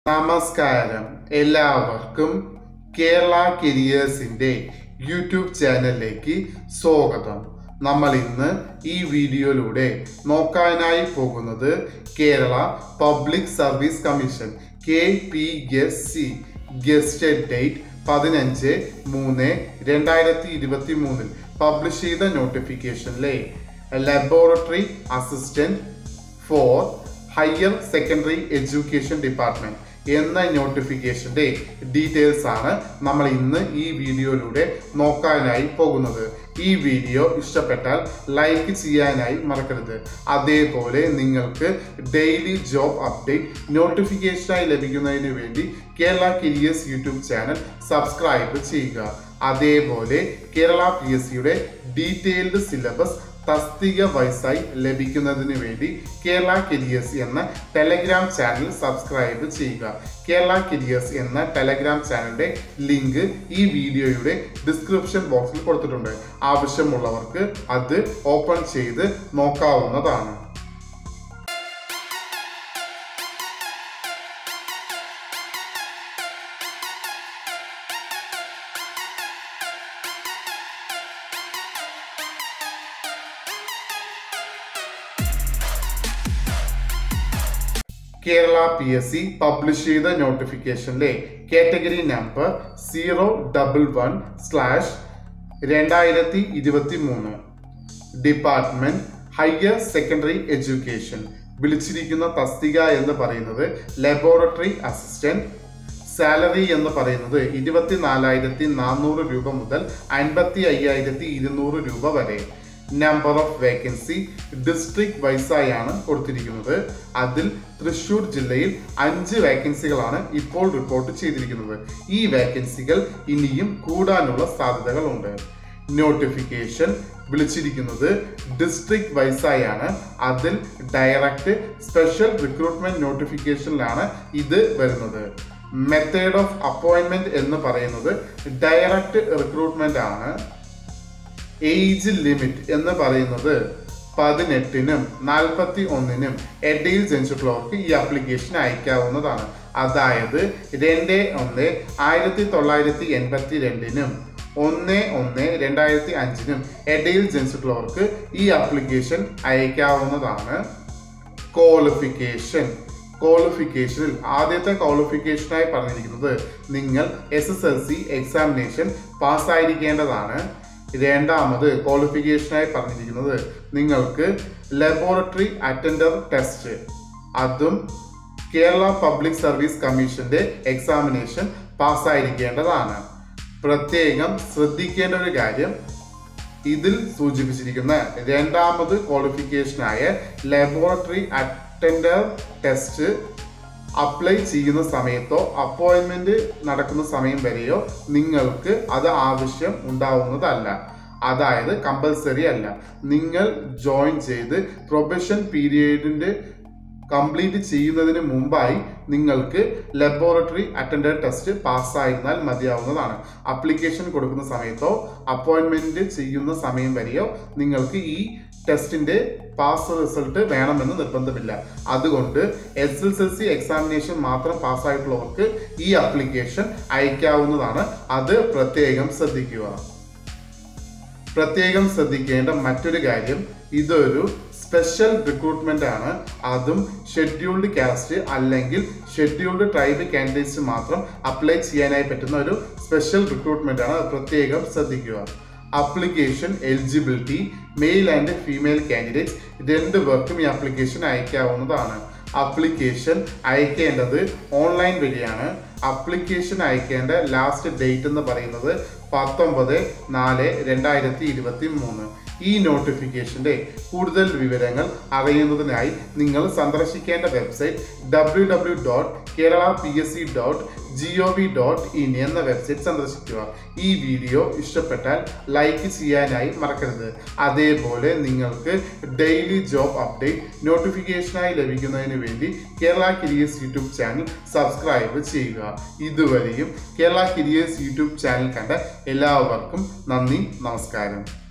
നമസ്കാരം എല്ലാവർക്കും കേരള കരിയേഴ്സിന്റെ യൂട്യൂബ് ചാനലിലേക്ക് സ്വാഗതം നമ്മൾ ഇന്ന് ഈ വീഡിയോയിലൂടെ നോക്കാനായി പോകുന്നത് Kerala public service commission K P S C gazetted date പതിനഞ്ച് മൂന്ന് രണ്ടായിരത്തി ഇരുപത്തി മൂന്നിൽ പബ്ലിഷ് ചെയ്ത നോട്ടിഫിക്കേഷനിലെ laboratory assistant for higher secondary education department എന്ന നോട്ടിഫിക്കേഷന്റെ ഡീറ്റെയിൽസ് ആണ് നമ്മൾ ഇന്ന് ഈ വീഡിയോയിലൂടെ നോക്കാനായി പോകുന്നത് ഈ വീഡിയോ ഇഷ്ടപ്പെട്ടാൽ ലൈക്ക് ചെയ്യാനായി മറക്കരുത് അതേപോലെ നിങ്ങൾക്ക് ഡെയിലി ജോബ് അപ്ഡേറ്റ് നോട്ടിഫിക്കേഷനായി ലഭിക്കുന്നതിന് വേണ്ടി Kerala careers YouTube channel subscribe ചെയ്യുക അതേപോലെ കേരള പി എസ് സിയുടെ ഡീറ്റെയിൽഡ് സിലബസ് തസ്തിക വയസ്സായി ലഭിക്കുന്നതിന് വേണ്ടി കേരള കരിയേഴ്സ് എന്ന ടെലഗ്രാം ചാനൽ സബ്സ്ക്രൈബ് ചെയ്യുക കേരള കരിയേഴ്സ് എന്ന ടെലഗ്രാം ചാനലിന്റെ ലിങ്ക് ഈ വീഡിയോയുടെ ഡിസ്ക്രിപ്ഷൻ ബോക്സിൽ കൊടുത്തിട്ടുണ്ട് ആവശ്യമുള്ളവർക്ക് അത് ഓപ്പൺ ചെയ്ത് നോക്കാവുന്നതാണ് Kerala P S C publish ചെയ്ത നോട്ടിഫിക്കേഷനിലെ category number zero double one slash രണ്ടായിരത്തി ഇരുപത്തി മൂന്ന് ഡിപ്പാർട്ട്മെന്റ് ഹയർ സെക്കൻഡറി എഡ്യൂക്കേഷൻ വിളിച്ചിരിക്കുന്ന തസ്തിക എന്ന് പറയുന്നത് ലബോറട്ടറി അസിസ്റ്റന്റ് സാലറി എന്ന് പറയുന്നത് ഇരുപത്തിനാലായിരത്തി നാനൂറ് രൂപ മുതൽ അൻപത്തി അയ്യായിരത്തി ഇരുന്നൂറ് രൂപ വരെ നമ്പർ ഓഫ് വേക്കൻസി ഡിസ്ട്രിക്ട് വൈസായാണ് കൊടുത്തിരിക്കുന്നത് അതിൽ തൃശൂർ ജില്ലയിൽ അഞ്ച് വേക്കൻസികളാണ് ഇപ്പോൾ റിപ്പോർട്ട് ചെയ്തിരിക്കുന്നത് ഈ വേക്കൻസികൾ ഇനിയും കൂടാനുള്ള സാധ്യതകളുണ്ട് നോട്ടിഫിക്കേഷൻ വിളിച്ചിരിക്കുന്നത് ഡിസ്ട്രിക്ട് വൈസായാണ് അതിൽ ഡയറക്റ്റ് സ്പെഷ്യൽ റിക്രൂട്ട്മെന്റ് നോട്ടിഫിക്കേഷനിലാണ് ഇത് വരുന്നത് മെത്തേഡ് ഓഫ് അപ്പോയിന്റ്മെന്റ് എന്ന് പറയുന്നത് ഡയറക്റ്റ് റിക്രൂട്ട്മെന്റ് ആണ് ഏജ് ലിമിറ്റ് എന്ന് പറയുന്നത് പതിനെട്ടിനും നാൽപ്പത്തി ഒന്നിനും ഇടയിൽ ജനിച്ചിട്ടുള്ളവർക്ക് ഈ ആപ്ലിക്കേഷൻ അയക്കാവുന്നതാണ് അതായത് രണ്ട് ഒന്ന് ആയിരത്തി തൊള്ളായിരത്തി എൺപത്തി രണ്ടിനും ഒന്ന് ഒന്ന് രണ്ടായിരത്തി അഞ്ചിനും ഇടയിൽ ജനിച്ചിട്ടുള്ളവർക്ക് ഈ ആപ്ലിക്കേഷൻ അയക്കാവുന്നതാണ് ക്വാളിഫിക്കേഷൻ ക്വാളിഫിക്കേഷനിൽ ആദ്യത്തെ ക്വാളിഫിക്കേഷനായി പറഞ്ഞിരിക്കുന്നത് നിങ്ങൾ S S L C examination പാസ്സായിരിക്കേണ്ടതാണ് രണ്ടാമത് ക്വാളിഫിക്കേഷനായി പറഞ്ഞിരിക്കുന്നത് നിങ്ങൾക്ക് ലബോറട്ടറി അറ്റൻഡർ ടെസ്റ്റ് അതും കേരള പബ്ലിക് സർവീസ് കമ്മീഷന്റെ എക്സാമിനേഷൻ പാസ്സായിരിക്കേണ്ടതാണ് പ്രത്യേകം ശ്രദ്ധിക്കേണ്ട ഒരു കാര്യം ഇതിൽ സൂചിപ്പിച്ചിരിക്കുന്ന രണ്ടാമത് ക്വാളിഫിക്കേഷനായ ലബോറട്ടറി അറ്റൻഡർ ടെസ്റ്റ് അപ്ലൈ ചെയ്യുന്ന സമയത്തോ അപ്പോയിൻമെന്റ് നടക്കുന്ന സമയം വരെയോ നിങ്ങൾക്ക് അത് ആവശ്യം ഉണ്ടാവുന്നതല്ല അതായത് കമ്പൽസറി അല്ല നിങ്ങൾ ജോയിൻ ചെയ്ത് പ്രൊഫഷൻ പീരിയഡിന്റെ കംപ്ലീറ്റ് ചെയ്യുന്നതിന് മുമ്പായി നിങ്ങൾക്ക് ലബോറട്ടറി അറ്റൻഡർ ടെസ്റ്റ് പാസ്സായിരുന്നാൽ മതിയാവുന്നതാണ് അപ്ലിക്കേഷൻ കൊടുക്കുന്ന സമയത്തോ അപ്പോയിൻമെന്റ് ചെയ്യുന്ന സമയം വരെയോ നിങ്ങൾക്ക് ഈ ടെസ്റ്റിന്റെ പാസ് റിസൾട്ട് വേണമെന്ന് നിർബന്ധമില്ല അതുകൊണ്ട് S S L C examination മാത്രം പാസ്സായിട്ടുള്ളവർക്ക് ഈ അപ്ലിക്കേഷൻ അയക്കാവുന്നതാണ് അത് പ്രത്യേകം ശ്രദ്ധിക്കുക പ്രത്യേകം ശ്രദ്ധിക്കേണ്ട മറ്റൊരു കാര്യം ഇതൊരു സ്പെഷ്യൽ റിക്രൂട്ട്മെന്റ് ആണ് അതും ഷെഡ്യൂൾഡ് കാസ്റ്റ് അല്ലെങ്കിൽ ഷെഡ്യൂൾഡ് ട്രൈബ് കാൻഡിഡേറ്റ്സ് മാത്രം അപ്ലൈ ചെയ്യാനായി പറ്റുന്ന ഒരു സ്പെഷ്യൽ റിക്രൂട്ട്മെന്റ് ആണ് അത് പ്രത്യേകം ശ്രദ്ധിക്കുക application eligibility male and female candidates രണ്ട് പേർക്കും ഈ അപ്ലിക്കേഷൻ അയക്കാവുന്നതാണ് അപ്ലിക്കേഷൻ അയക്കേണ്ടത് ഓൺലൈൻ വഴിയാണ് അപ്ലിക്കേഷൻ അയക്കേണ്ട ലാസ്റ്റ് ഡേറ്റ് എന്ന് പറയുന്നത് പത്തൊമ്പത് നാല് രണ്ടായിരത്തി ഇരുപത്തി മൂന്ന് ഈ നോട്ടിഫിക്കേഷന്റെ കൂടുതൽ വിവരങ്ങൾ അറിയുന്നതിനായി നിങ്ങൾ സന്ദർശിക്കേണ്ട website W W dot Kerala P S C dot G O V dot in എന്ന വെബ്സൈറ്റ് സന്ദർശിക്കുക ഈ വീഡിയോ ഇഷ്ടപ്പെട്ടാൽ ലൈക്ക് ചെയ്യാനായി മറക്കരുത് അതേപോലെ നിങ്ങൾക്ക് ഡെയിലി ജോബ് അപ്ഡേറ്റ് നോട്ടിഫിക്കേഷനായി ലഭിക്കുന്നതിന് വേണ്ടി Kerala careers YouTube channel subscribe ചെയ്യുക ഇതുവരെയും കേരള കരിയേഴ്സ് യൂട്യൂബ് ചാനൽ കണ്ട എല്ലാവർക്കും നന്ദി നമസ്കാരം